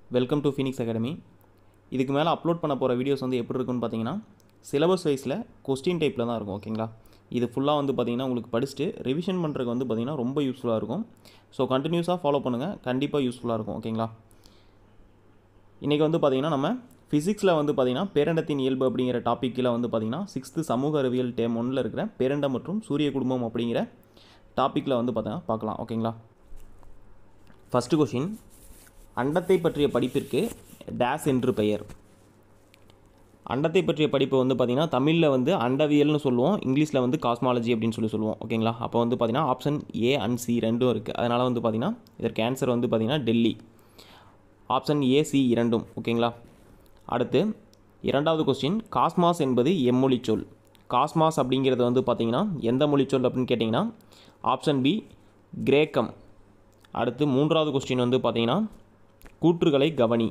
welcome to Phoenix academy இதுக்கு மேலே upload பண்ண போகிற வீடியோஸ் வந்து எப்படி இருக்குன்னு பார்த்தீங்கன்னா சிலபஸ் வைஸில் கொஸ்டின் டைப்பில் தான் இருக்கும் ஓகேங்களா இது ஃபுல்லாக வந்து பார்த்தீங்கன்னா உங்களுக்கு படிச்சுட்டு ரிவிஷன் பண்ணுறதுக்கு வந்து பார்த்தீங்கன்னா ரொம்ப யூஸ்ஃபுல்லாக இருக்கும் ஸோ கண்டினியூஸாக ஃபாலோ பண்ணுங்கள் கண்டிப்பாக யூஸ்ஃபுல்லாக இருக்கும் ஓகேங்களா இன்றைக்கி வந்து பார்த்தீங்கன்னா நம்ம ஃபிசிக்ஸில் வந்து பார்த்தீங்கன்னா பேரண்டத்தின் இயல்பு அப்படிங்கிற டாப்பிக்கில் வந்து பார்த்தீங்கன்னா சிக்ஸ்த்து சமூக அறிவியல் டேம் ஒன்றில் இருக்கிற பேரண்டம் மற்றும் சூரிய குடும்பம் அப்படிங்கிற டாப்பிக்கில் வந்து பார்த்தீங்கன்னா பார்க்கலாம் ஓகேங்களா ஃபஸ்ட்டு கொஷின் அண்டத்தை பற்றிய படிப்பிற்கு டேஸ் என்று பெயர் அண்டத்தை பற்றிய படிப்பு வந்து பார்த்திங்கன்னா தமிழில் வந்து அண்டவியல்னு சொல்லுவோம் இங்கிலீஷில் வந்து காஸ்மாலஜி அப்படின்னு சொல்லி சொல்லுவோம் ஓகேங்களா அப்போ வந்து பார்த்திங்கன்னா ஆப்ஷன் ஏ அண்ட் சி ரெண்டும் இருக்குது அதனால் வந்து பார்த்திங்கன்னா இதற்கு ஆன்சர் வந்து பார்த்திங்கன்னா டெல்லி ஆப்ஷன் ஏ சி இரண்டும் ஓகேங்களா அடுத்து இரண்டாவது கொஸ்டின் காஸ்மாஸ் என்பது எம்மொழி சொல் காஸ்மாஸ் அப்படிங்கிறது வந்து பார்த்திங்கன்னா எந்த மொழி சொல் அப்படின்னு கேட்டிங்கன்னா ஆப்ஷன் பி கிரேக்கம் அடுத்து மூன்றாவது கொஸ்டின் வந்து பார்த்திங்கன்னா கூற்றுகளை கவனி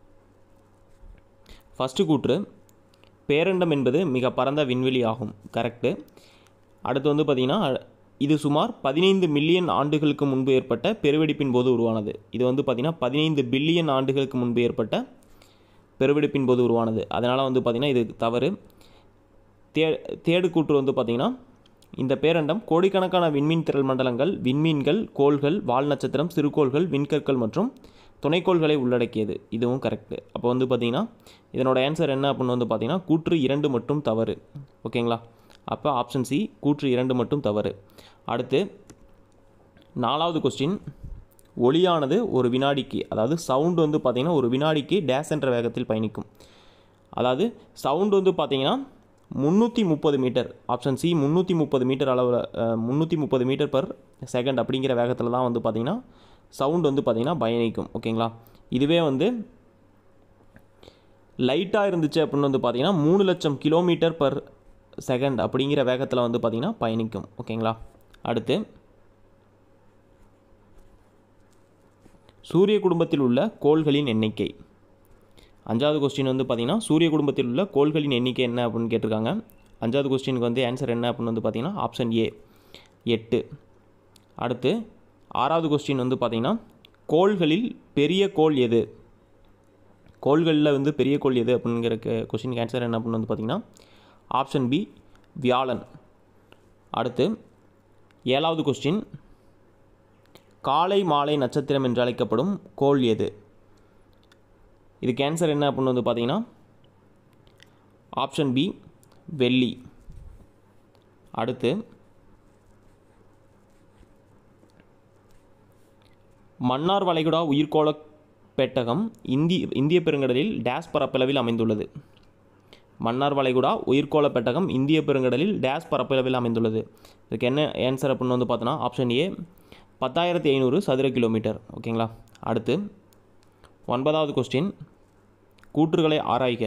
ஃபஸ்ட்டு கூற்று பேரண்டம் என்பது மிக பரந்த விண்வெளி ஆகும் கரெக்டு அடுத்து வந்து பார்த்திங்கன்னா இது சுமார் பதினைந்து மில்லியன் ஆண்டுகளுக்கு முன்பு ஏற்பட்ட பெருவெடிப்பின் போது உருவானது இது வந்து பார்த்திங்கன்னா பதினைந்து பில்லியன் ஆண்டுகளுக்கு முன்பு ஏற்பட்ட பெருவெடிப்பின் போது உருவானது அதனால் வந்து பார்த்திங்கன்னா இது தவறு தே தேடு கூற்று வந்து பார்த்திங்கன்னா இந்த பேரண்டம் கோடிக்கணக்கான விண்மீன் திரள் மண்டலங்கள் விண்மீன்கள் கோள்கள் வால் நட்சத்திரம் சிறுகோள்கள் விண்கற்கள் மற்றும் துணைக்கோள்களை உள்ளடக்கியது இதுவும் கரெக்டு அப்போ வந்து பார்த்திங்கன்னா இதனோட ஆன்சர் என்ன அப்படின்னு வந்து பார்த்திங்கன்னா கூற்று இரண்டு மட்டும் தவறு ஓகேங்களா அப்போ ஆப்ஷன் சி கூற்று இரண்டு மட்டும் தவறு அடுத்து நாலாவது கொஸ்டின் ஒளியானது ஒரு வினாடிக்கு அதாவது சவுண்டு வந்து பார்த்திங்கன்னா ஒரு வினாடிக்கு டேஸ் என்ற வேகத்தில் பயணிக்கும் அதாவது சவுண்டு வந்து பார்த்திங்கன்னா முந்நூற்றி முப்பது மீட்டர் ஆப்ஷன் சி முந்நூற்றி முப்பது மீட்டர் அளவில் முந்நூற்றி முப்பது மீட்டர் பர் செகண்ட் அப்படிங்கிற வேகத்தில் தான் வந்து பார்த்திங்கன்னா சவுண்ட் வந்து பார்த்திங்கன்னா பயணிக்கும் ஓகேங்களா இதுவே வந்து லைட்டாக இருந்துச்சு அப்படின்னு வந்து பார்த்திங்கன்னா மூணு லட்சம் கிலோமீட்டர் பர் செகண்ட் அப்படிங்கிற வேகத்தில் வந்து பார்த்திங்கன்னா பயணிக்கும் ஓகேங்களா அடுத்து சூரிய குடும்பத்தில் உள்ள கோள்களின் எண்ணிக்கை அஞ்சாவது கொஸ்டின் வந்து பார்த்திங்கன்னா சூரிய குடும்பத்தில் உள்ள கோள்களின் எண்ணிக்கை என்ன அப்படின்னு கேட்டிருக்காங்க அஞ்சாவது கொஸ்டினுக்கு வந்து ஆன்சர் என்ன அப்படின்னு வந்து பார்த்திங்கன்னா ஆப்ஷன் ஏ எட்டு அடுத்து ஆறாவது கொஸ்டின் வந்து பார்த்திங்கன்னா கோள்களில் பெரிய கோள் எது கோள்களில் வந்து பெரிய கோள் எது அப்படிங்கிற கொஸ்டினுக்கு ஆன்சர் என்ன அப்படின்னு வந்து பார்த்திங்கன்னா ஆப்ஷன் பி வியாழன் அடுத்து ஏழாவது கொஸ்டின் காலை மாலை நட்சத்திரம் என்று அழைக்கப்படும் கோள் எது இதுக்கு ஆன்சர் என்ன அப்படின்னு வந்து பார்த்தீங்கன்னா ஆப்ஷன் பி வெள்ளி அடுத்து மன்னார் வளைகுடா உயிர்கோள பெட்டகம் இந்தி இந்திய பெருங்கடலில் டேஸ் பரப்பளவில் அமைந்துள்ளது மன்னார் வளைகுடா உயிர்கோள பெட்டகம் இந்திய பெருங்கடலில் டேஸ் பரப்பளவில் அமைந்துள்ளது இதுக்கு என்ன ஆன்சர் அப்படின்னு வந்து பார்த்தோன்னா ஆப்ஷன் ஏ பத்தாயிரத்தி ஐநூறு சதுர கிலோமீட்டர் ஓகேங்களா அடுத்து ஒன்பதாவது கொஸ்டின் கூற்றுகளை ஆராய்க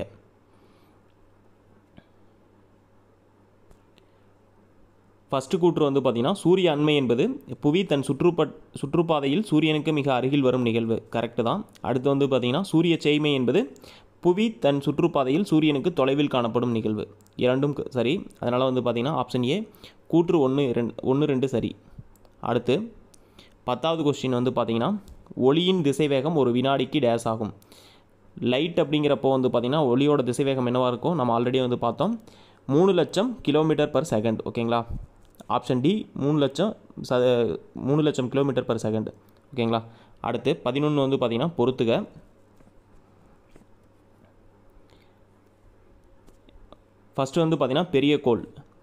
ஃபஸ்ட்டு கூற்று வந்து பார்த்திங்கன்னா சூரிய அண்மை என்பது புவி தன் சுற்றுப்பட் சுற்றுப்பாதையில் சூரியனுக்கு மிக அருகில் வரும் நிகழ்வு கரெக்டு தான் அடுத்து வந்து பார்த்திங்கன்னா சூரிய செய்மை என்பது புவி தன் சுற்றுப்பாதையில் சூரியனுக்கு தொலைவில் காணப்படும் நிகழ்வு இரண்டும் சரி அதனால் வந்து பார்த்திங்கன்னா ஆப்ஷன் ஏ கூற்று ஒன்று ரெண்டு ஒன்று ரெண்டு சரி அடுத்து பத்தாவது கொஸ்டின் வந்து பார்த்திங்கன்னா ஒளியின் திசைவேகம் ஒரு வினாடிக்கு டேஸ் ஆகும் லைட் அப்படிங்கிறப்போ வந்து பார்த்திங்கன்னா ஒளியோட திசைவேகம் என்னவாக இருக்கும் நம்ம ஆல்ரெடி வந்து பார்த்தோம் மூணு லட்சம் கிலோமீட்டர் பர் செகண்ட் ஓகேங்களா ஆப்ஷன் டி மூணு லட்சம் ச மூணு லட்சம் கிலோமீட்டர் பர் செகண்ட் ஓகேங்களா அடுத்து பதினொன்று வந்து பார்த்திங்கன்னா பொறுத்துக ஃபஸ்ட்டு வந்து பார்த்திங்கன்னா பெரிய கோள்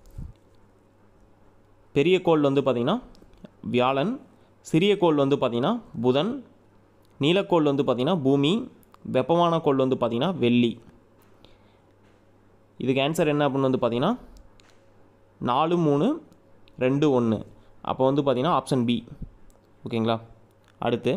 பெரிய கோள் வந்து பார்த்திங்கன்னா வியாழன் சிறிய கோள் வந்து பார்த்திங்கன்னா புதன் நீலக்கோள் வந்து பார்த்திங்கன்னா பூமி வெப்பமான கோள் வந்து பார்த்திங்கன்னா வெள்ளி இதுக்கு ஆன்சர் என்ன அப்படின்னு வந்து பார்த்திங்கன்னா நாலு மூணு ரெண்டு ஒன்று அப்போ வந்து பார்த்திங்கன்னா ஆப்ஷன் பி ஓகேங்களா அடுத்து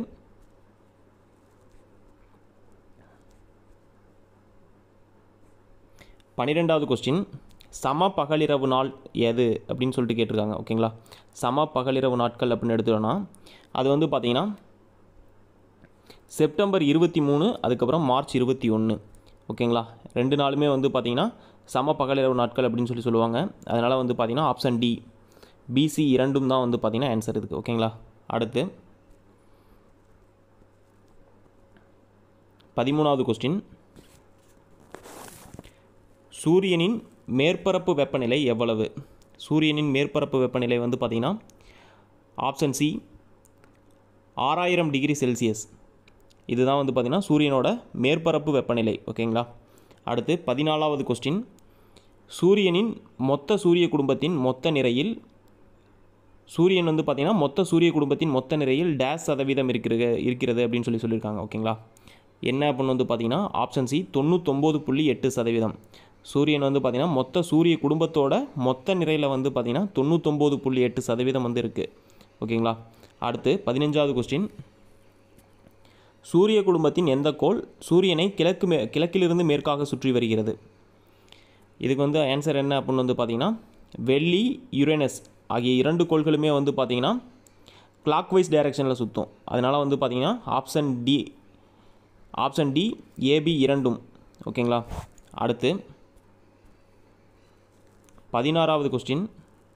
பன்னிரெண்டாவது கொஸ்டின் சம பகலிரவு நாள் எது அப்படின்னு சொல்லிட்டு கேட்டிருக்காங்க ஓகேங்களா சம பகலிரவு நாட்கள் அப்படின்னு எடுத்துட்டோன்னா அது வந்து பார்த்திங்கன்னா செப்டம்பர் இருபத்தி மூணு அதுக்கப்புறம் மார்ச் இருபத்தி ஒன்று ஓகேங்களா ரெண்டு நாளுமே வந்து பார்த்திங்கன்னா சம பகலிரவு நாட்கள் அப்படின்னு சொல்லி சொல்லுவாங்க அதனால் வந்து பார்த்திங்கன்னா ஆப்ஷன் டி பிசி இரண்டும் தான் வந்து பார்த்திங்கன்னா ஆன்சர் இதுக்கு ஓகேங்களா அடுத்து பதிமூணாவது கொஸ்டின் சூரியனின் மேற்பரப்பு வெப்பநிலை எவ்வளவு சூரியனின் மேற்பரப்பு வெப்பநிலை வந்து பார்த்திங்கன்னா ஆப்ஷன் சி ஆறாயிரம் டிகிரி செல்சியஸ் இதுதான் வந்து பார்த்திங்கன்னா சூரியனோட மேற்பரப்பு வெப்பநிலை ஓகேங்களா அடுத்து பதினாலாவது கொஸ்டின் சூரியனின் மொத்த சூரிய குடும்பத்தின் மொத்த நிறையில் சூரியன் வந்து பார்த்திங்கன்னா மொத்த சூரிய குடும்பத்தின் மொத்த நிறையில் டேஸ் சதவீதம் இருக்கிறது இருக்கிறது அப்படின்னு சொல்லி சொல்லியிருக்காங்க ஓகேங்களா என்ன அப்படின்னு வந்து பார்த்திங்கன்னா ஆப்ஷன் சி தொண்ணூத்தொம்பது புள்ளி எட்டு சதவீதம் சூரியன் வந்து பார்த்திங்கன்னா மொத்த சூரிய குடும்பத்தோட மொத்த நிறையில் வந்து பார்த்திங்கன்னா தொண்ணூத்தொம்பது புள்ளி எட்டு சதவீதம் வந்து இருக்குது ஓகேங்களா அடுத்து பதினஞ்சாவது கொஸ்டின் சூரிய குடும்பத்தின் எந்த கோள் சூரியனை கிழக்கு மே கிழக்கிலிருந்து மேற்காக சுற்றி வருகிறது இதுக்கு வந்து ஆன்சர் என்ன அப்படின்னு வந்து பார்த்தீங்கன்னா வெள்ளி யுரேனஸ் ஆகிய இரண்டு கோள்களுமே வந்து பார்த்தீங்கன்னா கிளாக் வைஸ் டைரக்ஷனில் சுற்றும் அதனால் வந்து பார்த்தீங்கன்னா option D option D A B இரண்டும் ஓகேங்களா அடுத்து பதினாறாவது கொஸ்டின்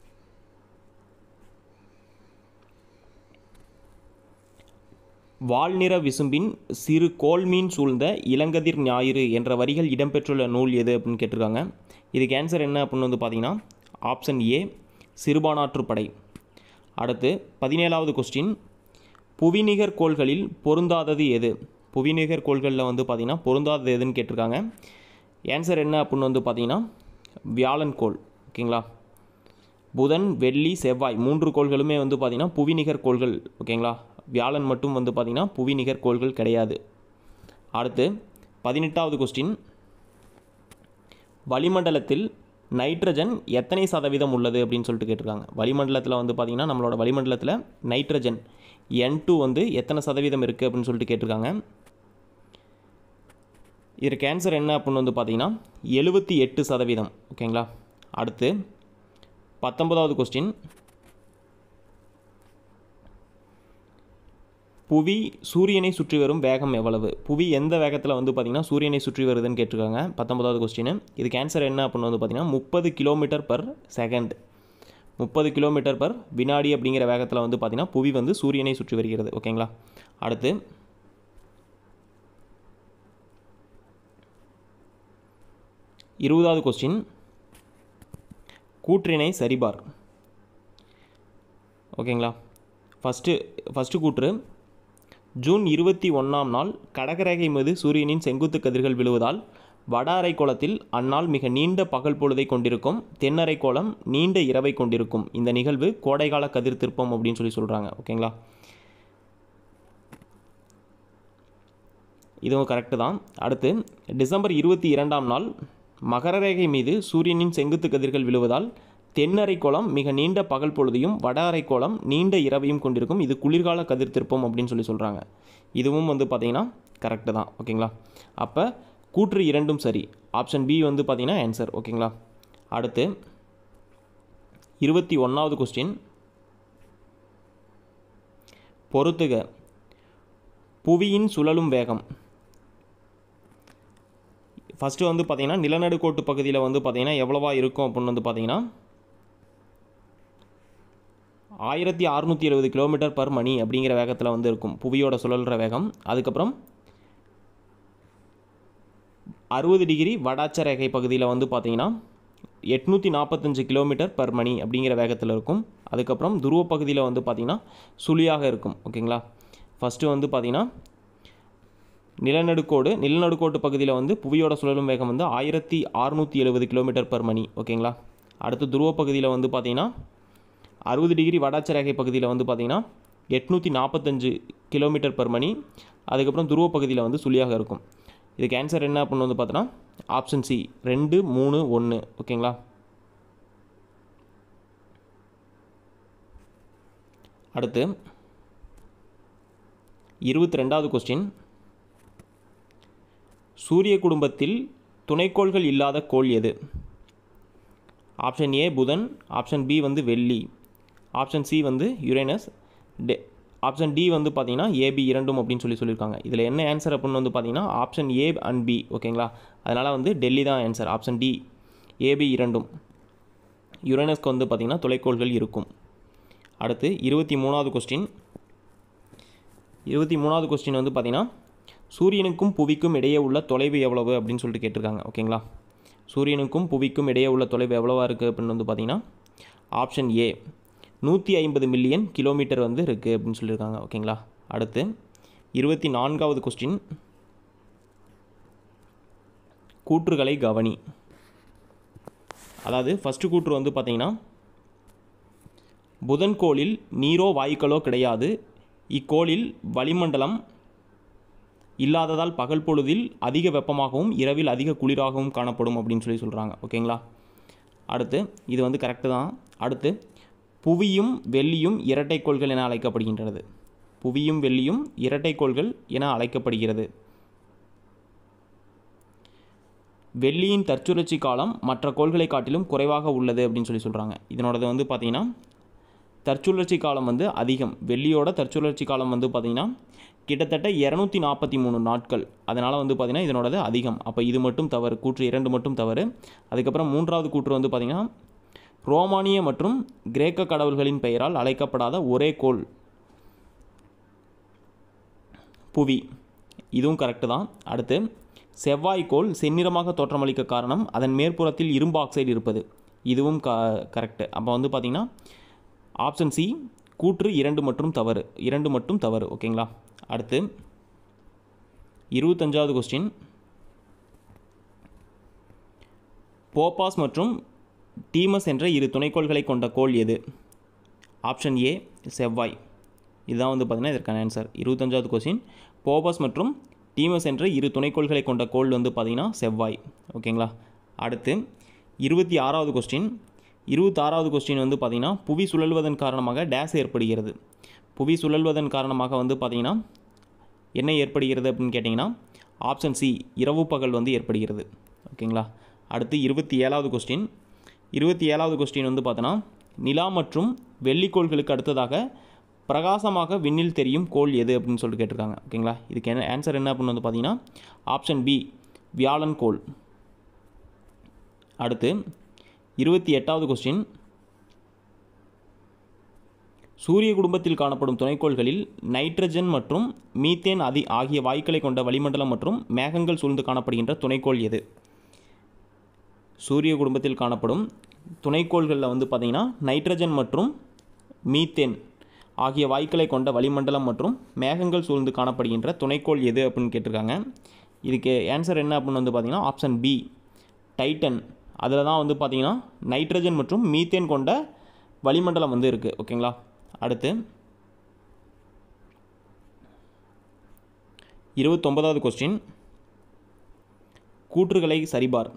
வால்நிற விசும்பின் சிறு கோல்மீன் சூழ்ந்த இளங்கதிர் ஞாயிறு என்ற வரிகள் இடம்பெற்றுள்ள நூல் எது அப்படின்னு கேட்டிருக்காங்க இதுக்கு ஆன்சர் என்ன அப்படின்னு வந்து பார்த்தீங்கன்னா ஆப்ஷன் ஏ சிறுபானாற்றுப்படை அடுத்து பதினேழாவது கொஸ்டின் புவிநிகர் கோள்களில் பொருந்தாதது எது புவிநிகர் கோள்களில் வந்து பார்த்திங்கன்னா பொருந்தாதது எதுன்னு கேட்டிருக்காங்க ஆன்சர் என்ன அப்படின்னு வந்து பார்த்தீங்கன்னா வியாழன் கோள் ஓகேங்களா புதன் வெள்ளி செவ்வாய் மூன்று கோள்களுமே வந்து பார்த்திங்கன்னா புவிநிகர் கோள்கள் ஓகேங்களா வியாழன் மட்டும் வந்து பார்த்திங்கன்னா புவிநிகர் கோள்கள் கிடையாது அடுத்து பதினெட்டாவது கொஸ்டின் வளிமண்டலத்தில் நைட்ரஜன் எத்தனை சதவீதம் உள்ளது அப்படின்னு சொல்லிட்டு கேட்டிருக்காங்க வளிமண்டலத்தில் வந்து பார்த்திங்கன்னா நம்மளோட வளிமண்டலத்தில் நைட்ரஜன் என் டூ வந்து எத்தனை சதவீதம் இருக்குது அப்படின்னு சொல்லிட்டு கேட்டிருக்காங்க இதற்கு ஆன்சர் என்ன அப்படின்னு வந்து பார்த்தீங்கன்னா எழுபத்தி எட்டு சதவீதம் ஓகேங்களா அடுத்து பத்தொன்பதாவது கொஸ்டின் புவி சூரியனை சுற்றி வரும் வேகம் எவ்வளவு புவி எந்த வேகத்தில் வந்து பார்த்திங்கன்னா சூரியனை சுற்றி வருதுன்னு கேட்டிருக்காங்க பத்தொன்பதாவது கொஸ்டின் இதுக்கு ஆன்சர் என்ன அப்படின்னு வந்து பார்த்திங்கன்னா முப்பது கிலோமீட்டர் பர் செகண்ட் முப்பது கிலோமீட்டர் பர் வினாடி அப்படிங்கிற வேகத்தில் வந்து பார்த்திங்கன்னா புவி வந்து சூரியனை சுற்றி வருகிறது ஓகேங்களா அடுத்து இருபதாவது கொஸ்டின் கூற்றினை சரிபார் ஓகேங்களா ஃபஸ்ட்டு ஃபஸ்ட்டு கூற்று ஜூன் இருபத்தி ஒன்றாம் நாள் கடகரேகை மீது சூரியனின் செங்குத்து கதிர்கள் விழுவதால் வட அரைக்கோளத்தில் அந்நாள் மிக நீண்ட பகல் பொழுதை கொண்டிருக்கும் தென் அரைக்கோளம் நீண்ட இரவை கொண்டிருக்கும் இந்த நிகழ்வு கோடைகால கதிர் திருப்பம் அப்படின்னு சொல்லி சொல்கிறாங்க ஓகேங்களா இதுவும் கரெக்டு தான் அடுத்து டிசம்பர் இருபத்தி இரண்டாம் நாள் மகர ரேகை மீது சூரியனின் செங்குத்து கதிர்கள் விழுவதால் தென்னரைக்கோளம் மிக நீண்ட பகல் பொழுதையும் வட அரைக்கோளம் நீண்ட இரவையும் கொண்டிருக்கும் இது குளிர்கால கதிர் திருப்பம் அப்படின்னு சொல்லி சொல்கிறாங்க இதுவும் வந்து பார்த்திங்கன்னா கரெக்டு தான் ஓகேங்களா அப்போ கூற்று இரண்டும் சரி ஆப்ஷன் பி வந்து பார்த்திங்கன்னா ஆன்சர் ஓகேங்களா அடுத்து இருபத்தி ஒன்றாவது கொஸ்டின் பொறுத்துக புவியின் சுழலும் வேகம் ஃபஸ்ட்டு வந்து பார்த்திங்கன்னா நிலநடுக்கோட்டு பகுதியில் வந்து பார்த்திங்கன்னா எவ்வளவா இருக்கும் அப்படின்னு வந்து பார்த்திங்கன்னா ஆயிரத்தி அறுநூற்றி எழுபது கிலோமீட்டர் பர் மணி அப்படிங்கிற வேகத்தில் வந்து இருக்கும் புவியோட சுழல்ற வேகம் அதுக்கப்புறம் அறுபது டிகிரி வடாச்ச ரேகை பகுதியில் வந்து பார்த்திங்கன்னா எட்நூற்றி நாற்பத்தஞ்சு கிலோமீட்டர் பர் மணி அப்படிங்கிற வேகத்தில் இருக்கும் அதுக்கப்புறம் துருவ பகுதியில் வந்து பார்த்திங்கன்னா சுழியாக இருக்கும் ஓகேங்களா ஃபஸ்ட்டு வந்து பார்த்திங்கன்னா நிலநடுக்கோடு நிலநடுக்கோட்டு பகுதியில் வந்து புவியோட சுழலும் வேகம் வந்து ஆயிரத்தி அறுநூற்றி எழுபது கிலோமீட்டர் பர் மணி ஓகேங்களா அடுத்து துருவ பகுதியில் வந்து பார்த்திங்கன்னா அறுபது டிகிரி வடாச்ச ரேகை பகுதியில் வந்து பார்த்திங்கன்னா எட்நூற்றி நாற்பத்தஞ்சு கிலோமீட்டர் பர் மணி அதுக்கப்புறம் துருவ பகுதியில் வந்து சுழியாக இருக்கும் இதுக்கு ஆன்சர் என்ன அப்படின்னு வந்து பார்த்தோன்னா ஆப்ஷன் சி ரெண்டு மூணு ஒன்று ஓகேங்களா அடுத்து இருபத்தி ரெண்டாவது கொஸ்டின் சூரிய குடும்பத்தில் துணைக்கோள்கள் இல்லாத கோள் எது ஆப்ஷன் ஏ புதன் ஆப்ஷன் பி வந்து வெள்ளி ஆப்ஷன் சி வந்து யுரேனஸ் டே ஆப்ஷன் டி வந்து பார்த்தீங்கன்னா ஏபி இரண்டும் அப்படின்னு சொல்லி சொல்லியிருக்காங்க இதில் என்ன ஆன்சர் அப்படின்னு வந்து பார்த்தீங்கன்னா ஆப்ஷன் ஏ அண்ட் பி ஓகேங்களா அதனால் வந்து டெல்லி தான் ஆன்சர் ஆப்ஷன் டி ஏபி இரண்டும் யுரேனஸ்க்கு வந்து பார்த்திங்கன்னா துளைக்கோள்கள் இருக்கும் அடுத்து இருபத்தி மூணாவது கொஸ்டின் இருபத்தி மூணாவது கொஸ்டின் வந்து பார்த்திங்கன்னா சூரியனுக்கும் புவிக்கும் இடையே உள்ள தொலைவு எவ்வளவு அப்படின்னு சொல்லிட்டு கேட்டிருக்காங்க ஓகேங்களா சூரியனுக்கும் புவிக்கும் இடையே உள்ள தொலைவு எவ்வளவா இருக்குது அப்படின்னு வந்து பார்த்தீங்கன்னா ஆப்ஷன் ஏ நூற்றி ஐம்பது மில்லியன் கிலோமீட்டர் வந்து இருக்குது அப்படின்னு சொல்லியிருக்காங்க ஓகேங்களா அடுத்து இருபத்தி நான்காவது கொஸ்டின் கூற்றுகளை கவனி அதாவது ஃபஸ்ட்டு கூற்று வந்து பார்த்தீங்கன்னா புதன்கோளில் நீரோ வாயுக்களோ கிடையாது இக்கோளில் வளிமண்டலம் இல்லாததால் பகல் பொழுதில் அதிக வெப்பமாகவும் இரவில் அதிக குளிராகவும் காணப்படும் அப்படின்னு சொல்லி சொல்கிறாங்க ஓகேங்களா அடுத்து இது வந்து கரெக்டு தான் அடுத்து புவியும் வெள்ளியும் இரட்டைக்கோள்கள் என அழைக்கப்படுகின்றது புவியும் வெள்ளியும் இரட்டைக்கோள்கள் என அழைக்கப்படுகிறது வெள்ளியின் தற்சுழற்சி காலம் மற்ற கோள்களை காட்டிலும் குறைவாக உள்ளது அப்படின்னு சொல்லி சொல்கிறாங்க இதனோடது வந்து பார்த்தீங்கன்னா தற்சுழற்சி காலம் வந்து அதிகம் வெள்ளியோட தற்சுழற்சி காலம் வந்து பார்த்திங்கன்னா கிட்டத்தட்ட இரநூத்தி நாற்பத்தி மூணு நாட்கள் அதனால் வந்து பார்த்திங்கன்னா இதனோடது அதிகம் அப்போ இது மட்டும் தவறு கூற்று இரண்டு மட்டும் தவறு அதுக்கப்புறம் மூன்றாவது கூற்று வந்து பார்த்திங்கன்னா ரோமானிய மற்றும் கிரேக்க கடவுள்களின் பெயரால் அழைக்கப்படாத ஒரே கோள் புவி இதுவும் கரெக்டு தான் அடுத்து செவ்வாய்க்கோள் செந்நிறமாக தோற்றமளிக்க காரணம் அதன் மேற்புறத்தில் இரும்பு ஆக்சைடு இருப்பது இதுவும் க கரெக்டு அப்போ வந்து பார்த்திங்கன்னா ஆப்ஷன் சி கூற்று இரண்டு மற்றும் தவறு இரண்டு மட்டும் தவறு ஓகேங்களா அடுத்து இருபத்தஞ்சாவது கொஸ்டின் போபாஸ் மற்றும் டீமஸ் என்ற இரு துணைக்கோள்களை கொண்ட கோள் எது ஆப்ஷன் ஏ செவ்வாய் இதுதான் வந்து பார்த்தீங்கன்னா இதற்கான ஆன்சர் இருபத்தஞ்சாவது கொஸ்டின் போபாஸ் மற்றும் டீமஸ் என்ற இரு துணைக்கோள்களை கொண்ட கோள் வந்து பார்த்திங்கன்னா செவ்வாய் ஓகேங்களா அடுத்து இருபத்தி ஆறாவது கொஸ்டின் இருபத்தாறாவது கொஸ்டின் வந்து பார்த்திங்கன்னா புவி சுழல்வதன் காரணமாக டேஸ் ஏற்படுகிறது புவி சுழல்வதன் காரணமாக வந்து பார்த்திங்கன்னா என்ன ஏற்படுகிறது அப்படின்னு கேட்டிங்கன்னா ஆப்ஷன் சி இரவு பகல் வந்து ஏற்படுகிறது ஓகேங்களா அடுத்து இருபத்தி ஏழாவது கொஸ்டின் இருபத்தி ஏழாவது கொஸ்டின் வந்து பார்த்தோன்னா நிலா மற்றும் வெள்ளிக்கோள்களுக்கு அடுத்ததாக பிரகாசமாக விண்ணில் தெரியும் கோள் எது அப்படின்னு சொல்லிட்டு கேட்டிருக்காங்க ஓகேங்களா இதுக்கு என்ன ஆன்சர் என்ன அப்படின்னு வந்து பார்த்தீங்கன்னா ஆப்ஷன் பி வியாழன் கோள் அடுத்து இருபத்தி எட்டாவது கொஸ்டின் சூரிய குடும்பத்தில் காணப்படும் துணைக்கோள்களில் நைட்ரஜன் மற்றும் மீத்தேன் அதி ஆகிய வாயுக்களை கொண்ட வளிமண்டலம் மற்றும் மேகங்கள் சூழ்ந்து காணப்படுகின்ற துணைக்கோள் எது சூரிய குடும்பத்தில் காணப்படும் துணைக்கோள்களில் வந்து பார்த்திங்கன்னா நைட்ரஜன் மற்றும் மீத்தேன் ஆகிய வாயுக்களை கொண்ட வளிமண்டலம் மற்றும் மேகங்கள் சூழ்ந்து காணப்படுகின்ற துணைக்கோள் எது அப்படின்னு கேட்டிருக்காங்க இதுக்கு ஆன்சர் என்ன அப்படின்னு வந்து பார்த்திங்கன்னா ஆப்ஷன் பி டைட்டன் அதில் தான் வந்து பார்த்திங்கன்னா நைட்ரஜன் மற்றும் மீத்தேன் கொண்ட வளிமண்டலம் வந்து இருக்குது ஓகேங்களா அடுத்து இருபத்தொன்பதாவது கொஸ்டின் கூற்றுகளை சரிபார்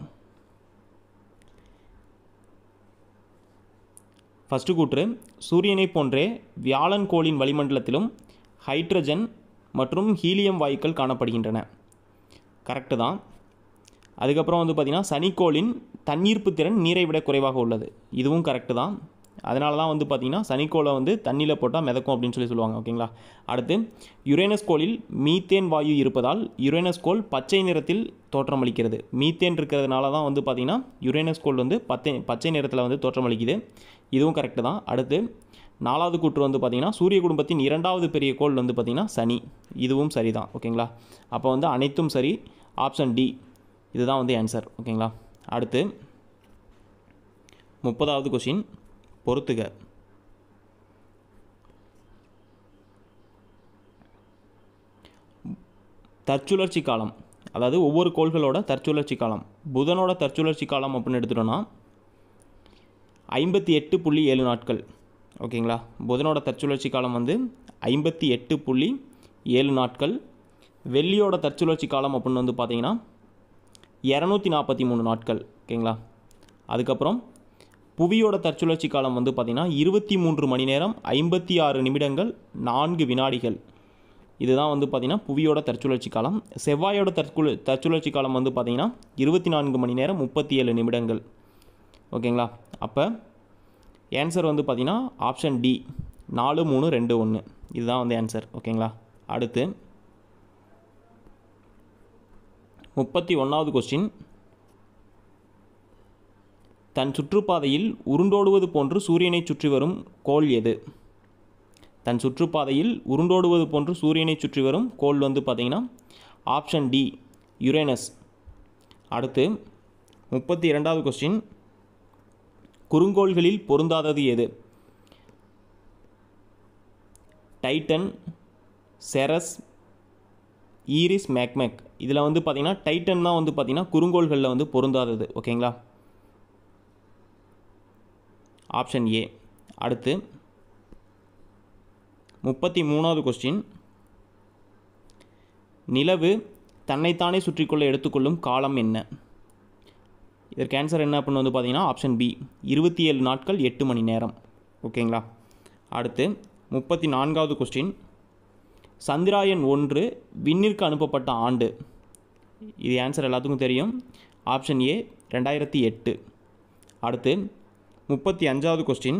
ஃபஸ்ட்டு கூற்று சூரியனைப் போன்றே வியாழன் கோளின் வளிமண்டலத்திலும் ஹைட்ரஜன் மற்றும் ஹீலியம் வாயுக்கள் காணப்படுகின்றன கரெக்டு தான் அதுக்கப்புறம் வந்து பார்த்திங்கன்னா சனிக்கோளின் தண்ணீர்ப்பு திறன் நீரை விட குறைவாக உள்ளது இதுவும் கரெக்டு தான் அதனால தான் வந்து பார்த்திங்கன்னா சனிக்கோளை வந்து தண்ணியில் போட்டால் மிதக்கும் அப்படின்னு சொல்லி சொல்லுவாங்க ஓகேங்களா அடுத்து யுரேனஸ் கோளில் மீத்தேன் வாயு இருப்பதால் யுரேனஸ் கோள் பச்சை நிறத்தில் தோற்றமளிக்கிறது மீத்தேன் இருக்கிறதுனால தான் வந்து பார்த்திங்கன்னா யுரேனஸ் கோள் வந்து பச்சை பச்சை நிறத்தில் வந்து தோற்றமளிக்குது இதுவும் கரெக்டு தான் அடுத்து நாலாவது கூற்று வந்து பார்த்திங்கன்னா சூரிய குடும்பத்தின் இரண்டாவது பெரிய கோள் வந்து பார்த்திங்கன்னா சனி இதுவும் சரி தான் ஓகேங்களா அப்போ வந்து அனைத்தும் சரி ஆப்ஷன் டி இதுதான் வந்து ஆன்சர் ஓகேங்களா அடுத்து முப்பதாவது கொஷின் பொறுத்துக தற்சுழற்சி காலம் அதாவது ஒவ்வொரு கோள்களோட தற்சுழற்சி காலம் புதனோட தற்சுழற்சி காலம் அப்படின்னு எடுத்துட்டோன்னா ஐம்பத்தி எட்டு புள்ளி ஏழு நாட்கள் ஓகேங்களா புதனோட தற்சுழற்சி காலம் வந்து ஐம்பத்தி எட்டு புள்ளி ஏழு நாட்கள் வெள்ளியோட தற்சுழற்சி காலம் அப்படின்னு வந்து பார்த்தீங்கன்னா இரநூத்தி நாற்பத்தி மூணு நாட்கள் ஓகேங்களா அதுக்கப்புறம் புவியோட தற்சுழற்சி காலம் வந்து பார்த்திங்கன்னா இருபத்தி மூன்று மணி நேரம் ஐம்பத்தி ஆறு நிமிடங்கள் நான்கு வினாடிகள் இதுதான் வந்து பார்த்திங்கன்னா புவியோட தற்சுழற்சி காலம் செவ்வாயோட தற்குழ தற்சுழற்சி காலம் வந்து பார்த்திங்கன்னா இருபத்தி நான்கு மணி நேரம் முப்பத்தி ஏழு நிமிடங்கள் ஓகேங்களா அப்போ ஆன்சர் வந்து பார்த்திங்கன்னா ஆப்ஷன் டி நாலு மூணு ரெண்டு ஒன்று இதுதான் வந்து ஆன்சர் ஓகேங்களா அடுத்து முப்பத்தி ஒன்றாவது கொஸ்டின் தன் சுற்றுப்பாதையில் உருண்டோடுவது போன்று சூரியனை சுற்றி வரும் கோள் எது தன் சுற்றுப்பாதையில் உருண்டோடுவது போன்று சூரியனை சுற்றி வரும் கோள் வந்து பார்த்திங்கன்னா ஆப்ஷன் டி யுரேனஸ் அடுத்து முப்பத்தி இரண்டாவது கொஸ்டின் குறுங்கோள்களில் பொருந்தாதது எது டைட்டன் செரஸ் ஈரிஸ் மேக்மேக் இதில் வந்து பார்த்திங்கன்னா டைட்டன் தான் வந்து பார்த்திங்கன்னா குறுங்கோள்களில் வந்து பொருந்தாதது ஓகேங்களா ஆப்ஷன் ஏ அடுத்து முப்பத்தி மூணாவது கொஸ்டின் நிலவு தன்னைத்தானே சுற்றிக்கொள்ள எடுத்துக்கொள்ளும் காலம் என்ன இதற்கு ஆன்சர் என்ன அப்படின்னு வந்து பார்த்தீங்கன்னா ஆப்ஷன் பி இருபத்தி ஏழு நாட்கள் எட்டு மணி நேரம் ஓகேங்களா அடுத்து முப்பத்தி நான்காவது கொஸ்டின் சந்திராயன் ஒன்று விண்ணிற்கு அனுப்பப்பட்ட ஆண்டு இது ஆன்சர் எல்லாத்துக்கும் தெரியும் ஆப்ஷன் ஏ ரெண்டாயிரத்தி எட்டு அடுத்து முப்பத்தி அஞ்சாவது கொஸ்டின்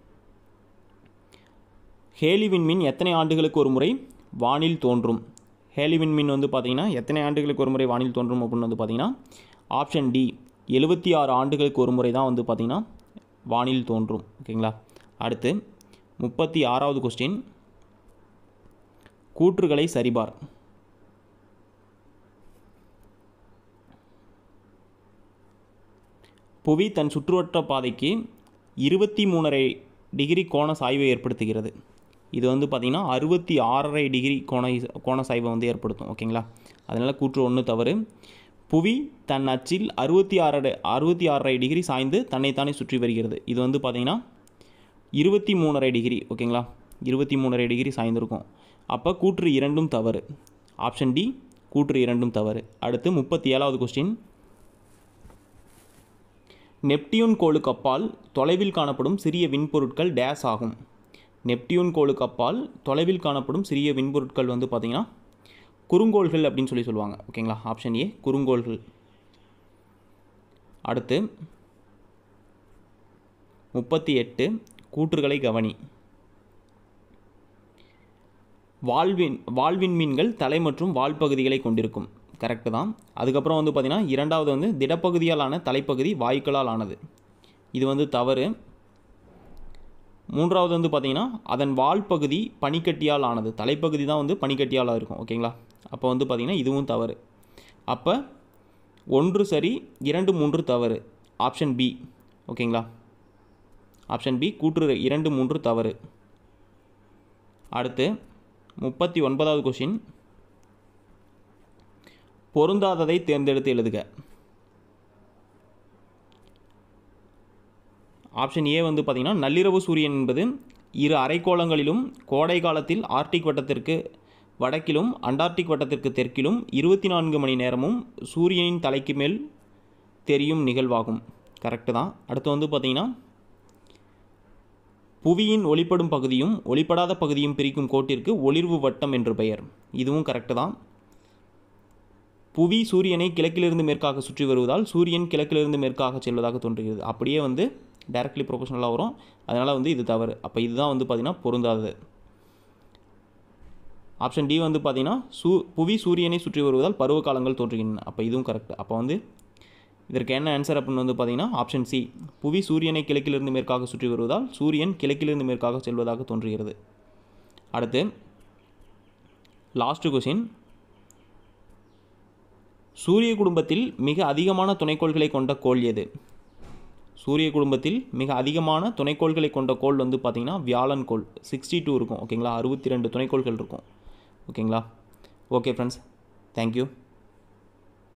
ஹேலி விண்மீன் எத்தனை ஆண்டுகளுக்கு ஒரு முறை வானில் தோன்றும் ஹேலி விண்மீன் வந்து பார்த்திங்கன்னா எத்தனை ஆண்டுகளுக்கு ஒரு முறை வானில் தோன்றும் அப்படின்னு வந்து பார்த்திங்கன்னா ஆப்ஷன் டி எழுபத்தி ஆறு ஆண்டுகளுக்கு ஒரு முறை தான் வந்து பார்த்திங்கன்னா வானில் தோன்றும் ஓகேங்களா அடுத்து முப்பத்தி ஆறாவது கொஸ்டின் கூற்றுகளை சரிபார் புவி தன் சுற்றுவட்ட பாதைக்கு இருபத்தி மூணரை டிகிரி கோண சாய்வை ஏற்படுத்துகிறது இது வந்து பார்த்திங்கன்னா அறுபத்தி ஆறரை டிகிரி கோண கோண சாய்வை வந்து ஏற்படுத்தும் ஓகேங்களா அதனால் கூற்று ஒன்று தவறு புவி தன் அச்சில் அறுபத்தி ஆறரை அறுபத்தி ஆறரை டிகிரி சாய்ந்து தன்னைத்தானே சுற்றி வருகிறது இது வந்து பார்த்திங்கன்னா இருபத்தி மூணரை டிகிரி ஓகேங்களா இருபத்தி மூணரை டிகிரி சாய்ந்திருக்கும் அப்போ கூற்று இரண்டும் தவறு ஆப்ஷன் டி கூற்று இரண்டும் தவறு அடுத்து முப்பத்தி ஏழாவது கொஸ்டின் நெப்டியூன் கோளுக்கு அப்பால் தொலைவில் காணப்படும் சிறிய விண்பொருட்கள் டேஸ் ஆகும் நெப்டியூன் கோளுக்கு அப்பால் தொலைவில் காணப்படும் சிறிய விண்பொருட்கள் வந்து பார்த்திங்கன்னா குறுங்கோள்கள் அப்படின்னு சொல்லி சொல்லுவாங்க ஓகேங்களா ஆப்ஷன் ஏ குறுங்கோள்கள் அடுத்து முப்பத்தி எட்டு கூற்றுகளை கவனி வாழ்வின் வாழ்வின் மீன்கள் தலை மற்றும் வால் பகுதிகளை கொண்டிருக்கும் கரெக்டு தான் அதுக்கப்புறம் வந்து பார்த்திங்கன்னா இரண்டாவது வந்து திடப்பகுதியால் ஆன தலைப்பகுதி வாயுக்களால் ஆனது இது வந்து தவறு மூன்றாவது வந்து பார்த்திங்கன்னா அதன் வால் பகுதி பனிக்கட்டியால் ஆனது தலைப்பகுதி தான் வந்து பனிக்கட்டியால் இருக்கும் ஓகேங்களா அப்போ வந்து பார்த்திங்கன்னா இதுவும் தவறு அப்போ ஒன்று சரி இரண்டு மூன்று தவறு ஆப்ஷன் பி ஓகேங்களா ஆப்ஷன் பி கூற்று இரண்டு மூன்று தவறு அடுத்து முப்பத்தி ஒன்பதாவது கொஷின் பொருந்தாததை தேர்ந்தெடுத்து எழுதுக ஆப்ஷன் ஏ வந்து பார்த்திங்கன்னா நள்ளிரவு சூரியன் என்பது இரு அரைக்கோளங்களிலும் கோடை காலத்தில் ஆர்டிக் வட்டத்திற்கு வடக்கிலும் அண்டார்டிக் வட்டத்திற்கு தெற்கிலும் இருபத்தி நான்கு மணி நேரமும் சூரியனின் தலைக்கு மேல் தெரியும் நிகழ்வாகும் கரெக்டு தான் அடுத்து வந்து பார்த்திங்கன்னா புவியின் ஒளிப்படும் பகுதியும் ஒளிப்படாத பகுதியும் பிரிக்கும் கோட்டிற்கு ஒளிர்வு வட்டம் என்று பெயர் இதுவும் கரெக்டு தான் புவி சூரியனை கிழக்கிலிருந்து மேற்காக சுற்றி வருவதால் சூரியன் கிழக்கிலிருந்து மேற்காக செல்வதாக தோன்றுகிறது அப்படியே வந்து டைரக்ட்லி ப்ரொபோஷனலாக வரும் அதனால் வந்து இது தவறு அப்போ இதுதான் வந்து பார்த்திங்கன்னா பொருந்தாதது ஆப்ஷன் டி வந்து பார்த்திங்கன்னா சூ புவி சூரியனை சுற்றி வருவதால் பருவ காலங்கள் தோன்றுகின்றன அப்போ இதுவும் கரெக்ட் அப்போ வந்து இதற்கு என்ன ஆன்சர் அப்படின்னு வந்து பார்த்தீங்கன்னா ஆப்ஷன் சி புவி சூரியனை கிழக்கிலிருந்து மேற்காக சுற்றி வருவதால் சூரியன் கிழக்கிலிருந்து மேற்காக செல்வதாக தோன்றுகிறது அடுத்து லாஸ்ட் கொஷின் சூரிய குடும்பத்தில் மிக அதிகமான துணைக்கோள்களை கொண்ட கோள் எது சூரிய குடும்பத்தில் மிக அதிகமான துணைக்கோள்களை கொண்ட கோள் வந்து பார்த்திங்கன்னா வியாழன் கோள் சிக்ஸ்டி டூ இருக்கும் ஓகேங்களா அறுபத்தி ரெண்டு துணைக்கோள்கள் இருக்கும் ஓகேங்களா ஓகே ஃப்ரெண்ட்ஸ் தேங்க்யூ